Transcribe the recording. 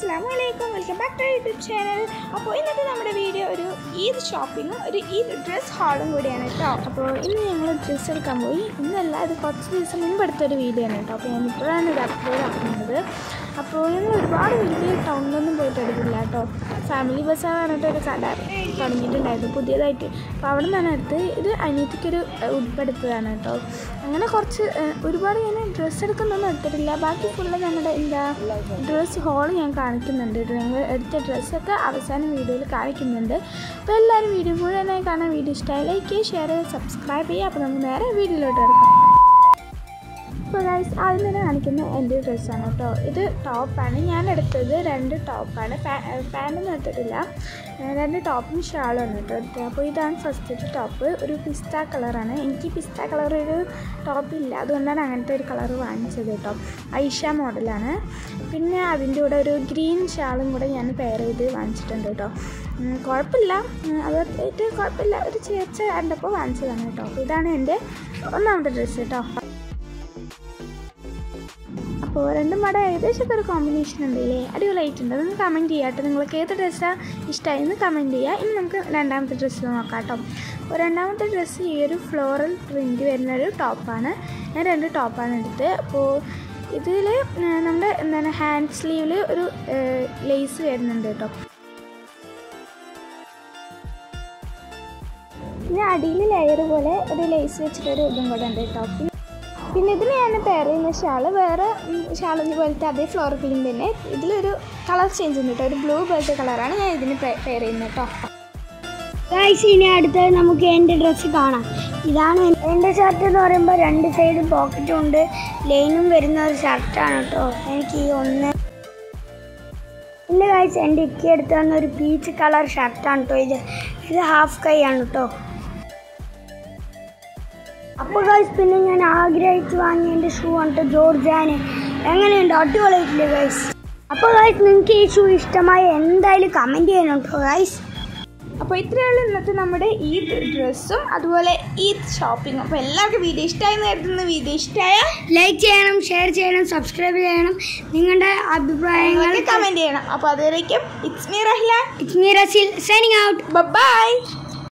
അസ്സാം വലൈക്കും welcome back to YouTube channel അപ്പോൾ ഇന്നത്തെ നമ്മുടെ വീഡിയോ ഒരു ഈദ് ഷോപ്പിങ്ങും ഒരു ഈദ് ഡ്രസ് ഹാളും കൂടിയാണ് കേട്ടോ അപ്പോൾ ഇന്ന് ഞങ്ങൾ ഡ്രസ്സ് എടുക്കാൻ പോയി ഇന്നല്ല ഇത് കുറച്ച് ദിവസം മുൻപ് എടുത്തൊരു വീഡിയോ ആണ് കേട്ടോ അപ്പോൾ ഞാൻ ഇപ്പോഴാണ് ഇത് അപ്ലോഡ് ആക്കുന്നത് അപ്പോൾ ഞങ്ങൾ ഒരുപാട് വലിയ ടൗണിലൊന്നും പോയിട്ട് എടുക്കില്ല കേട്ടോ ഫാമിലി ബസ്സാണ് പറഞ്ഞിട്ട് ഒരു കട തുടങ്ങിയിട്ടുണ്ടായിരുന്നു പുതിയതായിട്ട് അപ്പോൾ അവിടെ നിന്നാണ് എടുത്ത് ഇത് അനിയത്തിക്കൊരു ഉൾപ്പെടുത്തതാണ് കേട്ടോ അങ്ങനെ കുറച്ച് ഏഹ്, ഒരുപാട് ഞാൻ ഡ്രസ്സ് എടുക്കുന്നൊന്നും എടുത്തിട്ടില്ല ബാക്കി ഫുള്ള് ഞങ്ങളുടെ എന്താ ഡ്രസ്സ് ഹോൾ ഞാൻ കാണിക്കുന്നുണ്ട് ഞങ്ങൾ എടുത്ത ഡ്രസ്സൊക്കെ അവസാനം വീഡിയോയിൽ കാണിക്കുന്നുണ്ട് അപ്പോൾ എല്ലാവരും വീഡിയോ മുഴുവനായി കാണാൻ വീഡിയോ ഇഷ്ടമായി ലൈക്ക് ചെയ്യുക ഷെയർ ചെയ്യുക സബ്സ്ക്രൈബ് ചെയ്യുക അപ്പോൾ നമുക്ക് നേരെ വീഡിയോയിലോട്ട് എടുക്കാം ഇപ്പോൾ ഗൈസ് ആദ്യം തന്നെ കാണിക്കുന്ന എൻ്റെ ഡ്രസ്സാണ് കേട്ടോ ഇത് ടോപ്പാണ് ഞാൻ എടുത്തത് രണ്ട് ടോപ്പാണ് പാൻറ്റൊന്നും എടുത്തിട്ടില്ല ഏഹ് രണ്ട് ടോപ്പും ഷാളുമാണ് കേട്ടോ എടുത്തത് അപ്പോൾ ഇതാണ് ഫസ്റ്റത്തെ ടോപ്പ് ഒരു പിസ്ത കളറാണ് എനിക്ക് പിസ്ത കളർ ഒരു ടോപ്പ് ഇല്ല അതുകൊണ്ടാണ് അങ്ങനത്തെ ഒരു കളർ വാങ്ങിച്ചത് കേട്ടോ ഐഷ മോഡലാണ് പിന്നെ അതിൻ്റെ കൂടെ ഒരു ഗ്രീൻ ഷാളും കൂടെ ഞാൻ പെയർ ചെയ്ത് വാങ്ങിച്ചിട്ടുണ്ട് കേട്ടോ ഉം, കുഴപ്പമില്ല ഉം, അതായിട്ട് കുഴപ്പമില്ല ഒരു ചേർച്ച കണ്ടപ്പോൾ വാങ്ങിച്ചതാണ് കേട്ടോ അപ്പോൾ ഇതാണ് എൻ്റെ ഒന്നാമത്തെ ഡ്രസ്സ് കേട്ടോ അപ്പോൾ രണ്ടും മട ഏകദേശമൊക്കെ ഒരു കോമ്പിനേഷൻ ഉണ്ടല്ലേ അടിപൊളിയായിട്ടുണ്ട് അതൊന്ന് കമൻറ്റ് ചെയ്യാം കേട്ടോ നിങ്ങൾക്ക് ഏത് ഡ്രസ്സാണ് ഇഷ്ടമായെന്ന് കമൻറ്റ് ചെയ്യുക ഇനി നമുക്ക് രണ്ടാമത്തെ ഡ്രസ്സ് നോക്കാം കേട്ടോ അപ്പോൾ രണ്ടാമത്തെ ഡ്രസ്സ് ഈ ഒരു ഫ്ലോറൽ പ്രിൻറ്റ് വരുന്ന ഒരു ടോപ്പാണ് ഞാൻ രണ്ട് ടോപ്പാണ് എടുത്തത് അപ്പോൾ ഇതിൽ നമ്മുടെ എന്താണ് ഹാൻഡ് സ്ലീവിൽ ഒരു ലേസ് വരുന്നുണ്ട് കേട്ടോ പിന്നെ അടിയിൽ ലെയർ പോലെ ഒരു ലേസ് വെച്ചിട്ടൊരു ഇതും കൂടെ ഉണ്ട് കേട്ടോ പിന്നെ പിന്നെ ഇതിന് ഞാൻ പെയർ ചെയ്യുന്ന ഷാള് വേറെ ഷാളിന് പോലത്തെ അതേ ഫ്ലോർ ക്രീം തന്നെ ഇതിലൊരു കളർ ചേഞ്ച് ഉണ്ട് കേട്ടോ ഒരു ബ്ലൂ പോലത്തെ കളറാണ് ഞാൻ ഇതിന് പെയർ ചെയ്യുന്നത് കേട്ടോ ഗൈസ് ഇനി അടുത്തത് നമുക്ക് എൻ്റെ ഡ്രസ്സ് കാണാം ഇതാണ് എൻ്റെ ഷർട്ട് എന്ന് പറയുമ്പോൾ രണ്ട് സൈഡ് പോക്കറ്റും ഉണ്ട് ലൈനും വരുന്ന ഒരു ഷർട്ടാണ് കേട്ടോ എനിക്ക് ഈ ഒന്ന് പിന്നെ ഗൈസ് എൻ്റെ ഇക്കി എടുത്ത് തന്ന ഒരു പീച്ച് കളർ ഷർട്ടാണ് കേട്ടോ ഇത് ഇത് ഹാഫ് കൈ ആണ് കേട്ടോ അപ്പോൾ ഗൈസ് പിന്നെ ഞാൻ ആഗ്രഹിച്ച് വാങ്ങിയ എൻ്റെ ഷൂ ആണ് കേട്ടോ ജോർജാന് എങ്ങനെയുണ്ട് അടിപൊളിയായിട്ടില്ലേ ഗൈസ് അപ്പോൾ ഗൈസ് നിങ്ങൾക്ക് ഈ ഷൂ ഇഷ്ടമായി എന്തായാലും കമൻറ്റ് ചെയ്യണം കേട്ടോ ഗൈസ് അപ്പോൾ ഇത്രയുള്ള ഇന്നത്തെ നമ്മുടെ ഈദ് ഡ്രസ്സും അതുപോലെ ഈദ് ഷോപ്പിങ്ങും അപ്പോൾ എല്ലാവർക്കും വീഡിയോ ഇഷ്ടമായി കരുതുന്ന വീഡിയോ ഇഷ്ടമായ ലൈക്ക് ചെയ്യണം ഷെയർ ചെയ്യണം സബ്സ്ക്രൈബ് ചെയ്യണം നിങ്ങളുടെ അഭിപ്രായങ്ങൾ കമൻറ്റ് ചെയ്യണം അപ്പോൾ അതുവരേക്കും it's me Rahla it's me Rasil signing out by